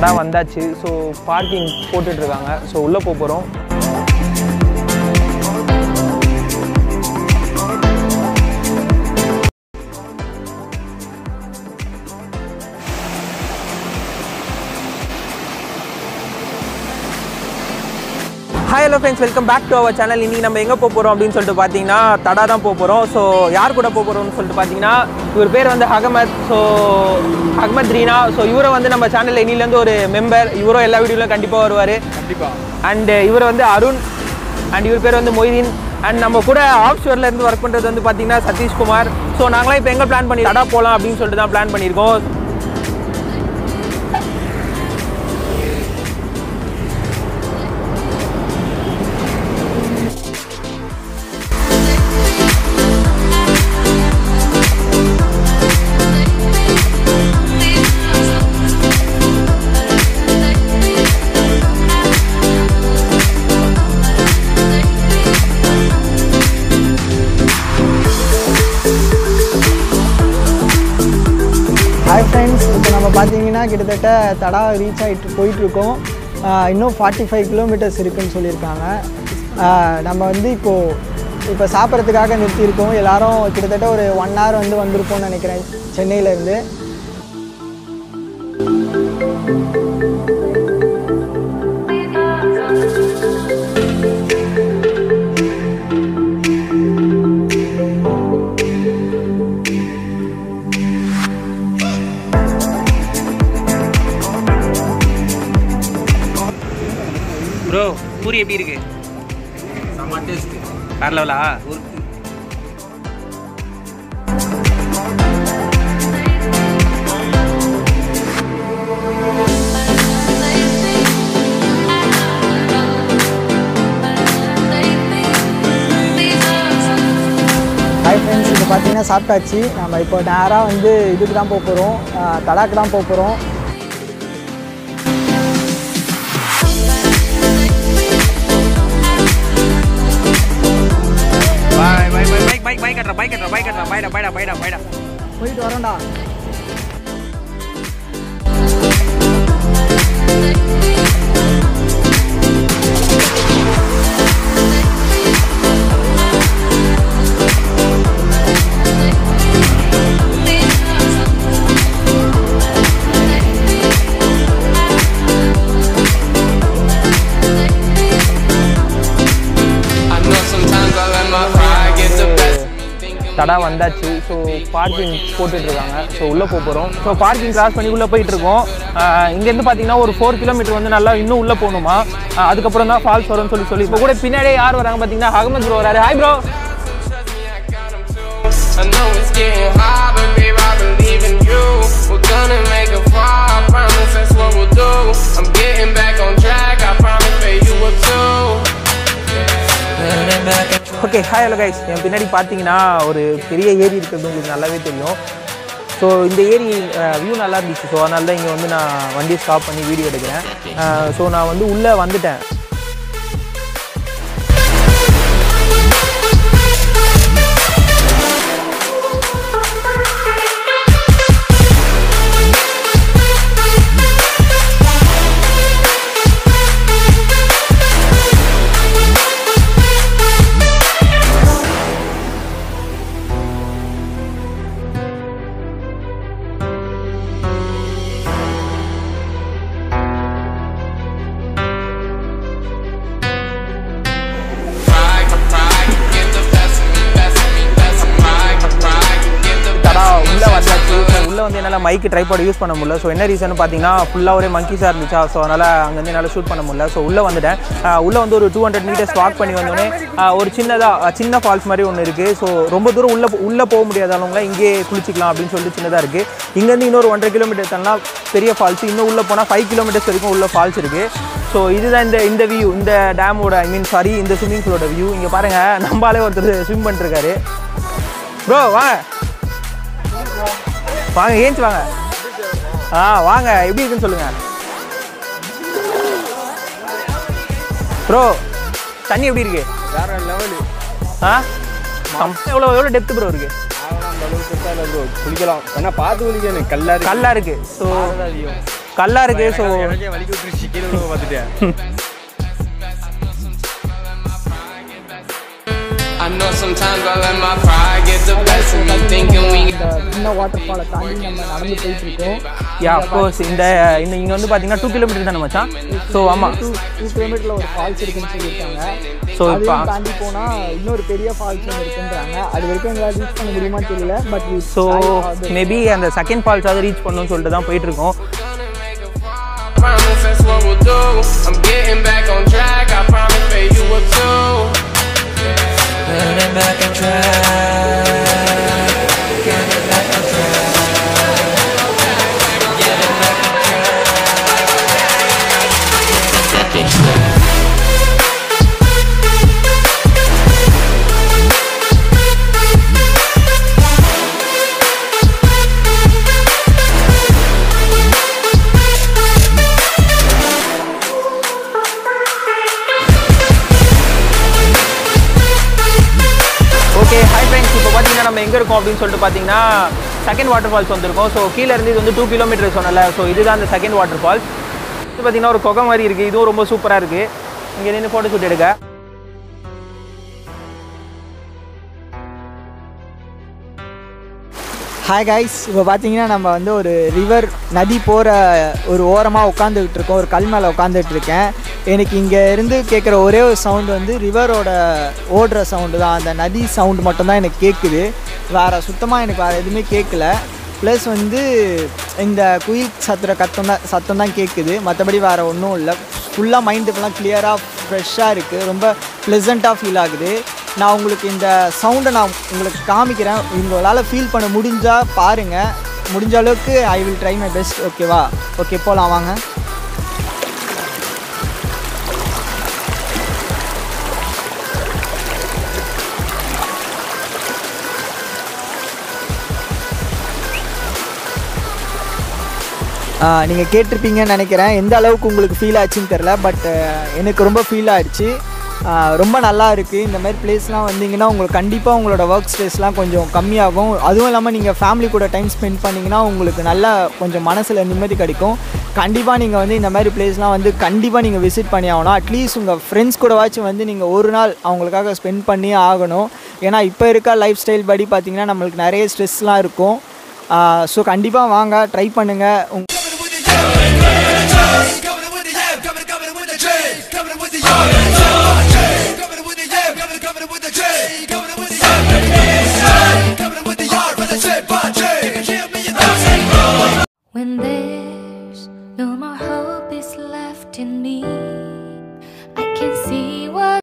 தடா வந்தாச்சு so parking போட்டுட்ருக்காங்க so உள்ளே போக போகிறோம் hi hello friends welcome back to our channel இன்னைக்கு நம்ம எங்கே போக போகிறோம் அப்படின்னு சொல்லிட்டு பார்த்தீங்கன்னா தடா தான் போக போகிறோம் ஸோ யார் கூட போக போகிறோம்னு சொல்லிட்டு பார்த்தீங்கன்னா இவர் பேர் வந்து அகமத் ஸோ அகமத் ரீனா ஸோ இவரை வந்து நம்ம சேனலில் இன்னிலேருந்து ஒரு மெம்பர் இவரும் எல்லா வீடியோலையும் கண்டிப்பாக வருவார் கண்டிப்பாக அண்ட் இவர் வந்து அருண் அண்ட் இவர் பேர் வந்து மொய்தீன் அண்ட் நம்ம கூட ஆஃப்ஷோரில் இருந்து ஒர்க் பண்ணுறது வந்து பார்த்தீங்கன்னா சதீஷ்குமார் ஸோ நாங்களாம் இப்போ எங்கே பிளான் பண்ணி தடா போகலாம் அப்படின்னு சொல்லிட்டு தான் பிளான் பண்ணியிருக்கோம் ஹாய் ஃப்ரெண்ட்ஸ் இப்போ நம்ம பார்த்தீங்கன்னா கிட்டத்தட்ட தடா ரீச் ஆகிட்டு போயிட்டுருக்கோம் இன்னும் ஃபார்ட்டி ஃபைவ் கிலோமீட்டர்ஸ் இருக்குன்னு சொல்லியிருக்காங்க ஆஹ் நம்ம வந்து இப்போது இப்போ சாப்பிட்றதுக்காக நிறுத்தியிருக்கோம் எல்லாரும் கிட்டத்தட்ட ஒரு ஒன் ஹவர் வந்து வந்திருப்போம்னு நினைக்கிறேன் சென்னையிலேருந்து ப்ரோ பூரி எப்படி இருக்கு செம்ம டேஸ்ட்டு வேற லெவலா ஹாய் ஃப்ரெண்ட்ஸ் இப்போ பார்த்தீங்கன்னா சாப்பிட்டாச்சு நம்ம இப்போ நேராக வந்து இதுக்கு தான் போக போகிறோம் தடாக்கு தான் போக போகிறோம் bye bye bye bike bike bike கட்டுறா பைக் கட்டுறா பைக் கட்டுறா பைடா பைடா பைடா பைடா போயிட்டு வரோம்டா I know sometimes I let my pride get the best of me thinking தடா வந்தாச்சு ஸோ பார்க்கிங் போட்டுட்ருக்காங்க ஸோ உள்ளே போக போகிறோம் ஸோ பார்க்கிங் கிராஸ் பண்ணி உள்ளே போயிட்டுருக்கோம் இங்கேருந்து பார்த்தீங்கன்னா ஒரு ஃபோர் கிலோமீட்டர் வந்து நல்லா இன்னும் உள்ளே போகணுமா ஆஹ் அதுக்கப்புறம் தான் ஃபால்ஸ் வரும்னு சொல்லி சொல்லி இப்போ கூட பின்னாடியே யார் வராங்க பார்த்தீங்கன்னா அகமது ப்ரோ வராரு hi bro trust me, I got 'em too. I know it's getting hard, but babe, I believe in you. We're gonna make a fall, I promise that's what we'll do. I'm getting back on track, I promise, babe, you will too. Okay hi hello guys என் பின்னாடி பார்த்தீங்கன்னா ஒரு பெரிய ஏரி இருக்கிறது உங்களுக்கு நல்லாவே தெரியும் ஸோ இந்த ஏரி வியூ நல்லா இருந்துச்சு ஸோ அதனால தான் இங்கே வந்து நான் வண்டி ஸ்டாப் பண்ணி வீடியோ எடுக்கிறேன் ஸோ நான் வந்து உள்ளே வந்துட்டேன் Pride, pride, get the best of me, best of me, best of pride, pride, get the தடா best of me, உள்ளே best of வந்தாச்சு me. ஸோ உள்ளே வந்து என்னால் மைக்கு ட்ரைபாட் யூஸ் பண்ண முடியல ஸோ என்ன ரீசன் பார்த்தீங்கன்னா ஃபுல்லாக ஒரே மங்கிஸாக இருந்துச்சா ஸோ அதனால் அங்கேருந்து என்னால் ஷூட் பண்ண முடியல ஸோ உள்ளே வந்துட்டேன் ஆஹ் உள்ளே வந்து ஒரு டூ ஹண்ட்ரட் மீட்டர்ஸ் வாக் பண்ணி வந்தோடனே ஆஹ் ஒரு சின்னதாக சின்ன ஃபால்ஸ் மாதிரி ஒன்று இருக்குது ஸோ ரொம்ப தூரம் உள்ளே உள்ளே போக முடியாதவங்க இங்கே குளிச்சிக்கலாம் அப்படின்னு சொல்லிட்டு சின்னதாக இருக்குது இங்கேருந்து இன்னொரு ஒன்றரை கிலோமீட்டர் தள்ளலாம் பெரிய ஃபால்ஸ் இன்னும் உள்ளே போனால் ஃபைவ் கிலோமீட்டர்ஸ் வரைக்கும் உள்ள ஃபால்ஸ் இருக்குது ஸோ இதுதான் இந்த இந்த வியூ இந்த டேமோட ஐ மீன் சாரி இந்த ஸ்விம்மிங் பூலோட வியூ இங்கே பாருங்கள் நம்மளாலே ஒருத்தர் ஸ்விம் பண்ணிருக்காரு ப்ரோ வாங்க வாங்க ஏஞ்சி வாங்க ஆ வாங்க எப்படி இருக்குன்னு சொல்லுங்க ப்ரோ தண்ணி எப்படி இருக்கு வேற லெவலு ஆ எவ்வளோ எவ்வளோ டெப்த் ப்ரோ இருக்கு அந்த அளவுக்கு பெருசாக இல்லை ப்ரோ குளிக்கலாம் வேணா பார்த்து குளிக்கணும் கல்லா இருக்கு கல்லா இருக்கு ஸோ அதிகம் கல்லாக இருக்குது ஸோ எனக்கே வலிக்கு விட்டுருச்சு கீழே விழுவ பார்த்துட்டேன் I know sometimes I let my pride get the best of me, thinking we இந்த சின்ன வாட்டர் ஃபாலை தாண்டி நம்ம நடந்து போயிட்டு இருக்கோம் யா அஃப்கோர்ஸ் இந்த இந்த இங்கே வந்து பார்த்தீங்கன்னா டூ கிலோமீட்டர் தானே மச்சான் ஸோ ஆமாம் டூ டூ கிலோமீட்டரில் ஒரு ஃபால்ஸ் இருக்குன்னு சொல்லியிருக்காங்க ஸோ இப்போ அதையும் தாண்டி போனால் இன்னொரு பெரிய ஃபால்ஸ் ஒன்று இருக்குன்றாங்க அது வரைக்கும் எங்களால் ரீச் பண்ண முடியுமான்னு தெரியல பட் ஸோ மேபி அந்த செகண்ட் ஃபால்ஸாவது ரீச் பண்ணணும்னு சொல்லிட்டு தான் போயிட்டு இருக்கோம் promise that's what we'll do. I'm getting back on track, I promise that you will too. Getting back on track. Getting back on track. Getting back on okay hi friends இப்போ பார்த்தீங்கன்னா நம்ம எங்கே இருக்கோம் அப்படின்னு சொல்லிட்டு பார்த்தீங்கன்னா செகண்ட் வாட்டர் ஃபால்ஸ் வந்திருக்கோம் so கீழே இருந்து இது வந்து டூ கிலோமீட்டர் சொன்னல ஸோ இதுதான் அந்த செகண்ட் வாட்டர் ஃபால்ஸ் இது பார்த்தீங்கன்னா ஒரு குகை மாதிரி இருக்குது இதுவும் ரொம்ப சூப்பராக இருக்குது இங்கே நின்று ஃபோட்டோ ஷூட் எடுக்க ஹாய் கைஸ் இப்போ பார்த்தீங்கன்னா நம்ம வந்து ஒரு ரிவர் நதி போகிற ஒரு ஓரமாக உட்காந்துக்கிட்டு இருக்கோம் ஒரு கல் மேலே உட்காந்துட்டு இருக்கேன் எனக்கு இங்கே இருந்து கேட்குற ஒரே ஒரு சவுண்டு வந்து ரிவரோட ஓடுற சவுண்டு தான் அந்த நதி சவுண்டு மட்டும்தான் எனக்கு கேட்குது வேறு சுத்தமாக எனக்கு வேறு எதுவுமே கேட்கல ப்ளஸ் வந்து இந்த குயில் சத்துற கத்தம் தான் சத்தம் தான் கேட்குது மற்றபடி வேறு ஒன்றும் இல்லை ஃபுல்லாக மைண்டு ஃபுல்லாக கிளியராக ஃப்ரெஷ்ஷாக இருக்குது ரொம்ப ப்ளசண்ட்டாக ஃபீல் ஆகுது நான் உங்களுக்கு இந்த சவுண்டை நான் உங்களுக்கு காமிக்கிறேன் உங்களால் ஃபீல் பண்ண முடிஞ்சால் பாருங்கள் முடிஞ்ச அளவுக்கு I will try my best ஓகேவா ஓகே போகலாம் வாங்க நீங்கள் கேட்டிருப்பீங்கன்னு நினைக்கிறேன் எந்த அளவுக்கு உங்களுக்கு ஃபீல் ஆச்சுன்னு தெரில பட் எனக்கு ரொம்ப ஃபீல் ஆயிடுச்சு ஆஹ் ரொம்ப நல்லா இருக்குது இந்த மாதிரி பிளேஸ்லாம் வந்தீங்கன்னா உங்களுக்கு கண்டிப்பாக உங்களோட ஒர்க் ஸ்ட்ரெஸ்லாம் கொஞ்சம் கம்மியாகும் அதுவும் இல்லாமல் நீங்கள் ஃபேமிலி கூட டைம் ஸ்பெண்ட் பண்ணிங்கன்னா உங்களுக்கு நல்லா கொஞ்சம் மனசில் நிம்மதி கிடைக்கும் கண்டிப்பாக நீங்கள் வந்து இந்த மாதிரி பிளேஸ்லாம் வந்து கண்டிப்பாக நீங்கள் விசிட் பண்ணி ஆகணும் அட்லீஸ்ட் உங்கள் ஃப்ரெண்ட்ஸ் கூடவாச்சும் வந்து நீங்கள் ஒரு நாள் அவங்களுக்காக ஸ்பெண்ட் பண்ணி ஆகணும் ஏன்னா இப்போ இருக்க லைஃப் ஸ்டைல் படி பார்த்தீங்கன்னா நம்மளுக்கு நிறைய ஸ்ட்ரெஸ்லாம் இருக்கும் ஸோ கண்டிப்பாக வாங்க ட்ரை பண்ணுங்கள் உங்க Coming with the yam, coming, coming with the J, coming with the yam, coming with the yam, coming, coming with the J, coming with the yam, coming with the yard, but the J, but J, hear me in the When there's no more hope is left in me, I can see what